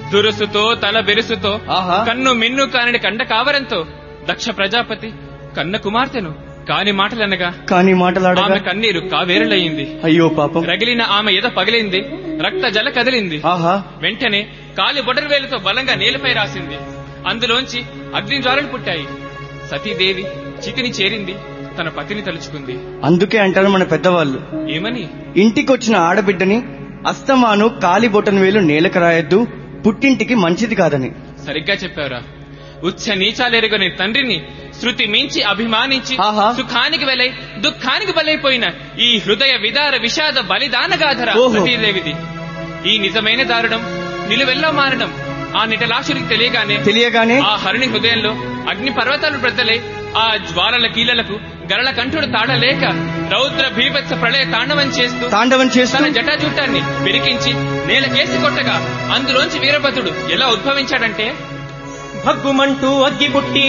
దురుసుతో తల బెరుసుతో ఆహా. కన్ను మిన్ను కానిడి కండ కావరంతో దక్ష ప్రజాపతి కన్న కుమార్తెను కాని మాటలనగా కానీ మాటలాడగా ఆమె కన్నీరు కావేరులయ్యింది అయ్యో పాపం రగిలిన ఆమె ఎద పగిలింది రక్త జల కదిలింది ఆహా వెంటనే కాలి బొటరువేలుతో బలంగా నేలపై రాసింది అందులోంచి అగ్ని జ్వాలలు పుట్టాయి సతీదేవి చితిని చేరింది తన పతిని తలుచుకుంది అందుకే అంటారు మన పెద్దవాళ్ళు ఏమని ఇంటికొచ్చిన ఆడబిడ్డని అస్తమాను కాలి బొటన్ వేలు నేలకు రాయొద్దు పుట్టింటికి మంచిది కాదని సరిగ్గా చెప్పావురా ఉచ్చ నీచాలెరుగని తండ్రిని శృతి మించి అభిమానించి ఆహా. సుఖానికి వెలై దుఃఖానికి బలైపోయిన ఈ హృదయ విదార విషాద బలిదానగాధర ఓహో. సతీదేవిది ఈ నిజమైన దారుణం నిలువెల్లో మారడం ఆ నిటలాశుడికి తెలియగానే తెలియగానే ఆ హరుని హృదయంలో అగ్ని పర్వతాలు బ్రద్దలై ఆ జ్వాలల కీలలకు గరళ కంఠుడు తాడలేక రౌద్ర భీభత్స ప్రళయ తాండవం చేస్తూ తాండవం చేస్తూ తన జటాజూటాన్ని పెరికించి నేల కేసి కొట్టగా అందులోంచి వీరభద్రుడు ఎలా ఉద్భవించాడంటే భగ్గుమంటూ అగ్గి పుట్టి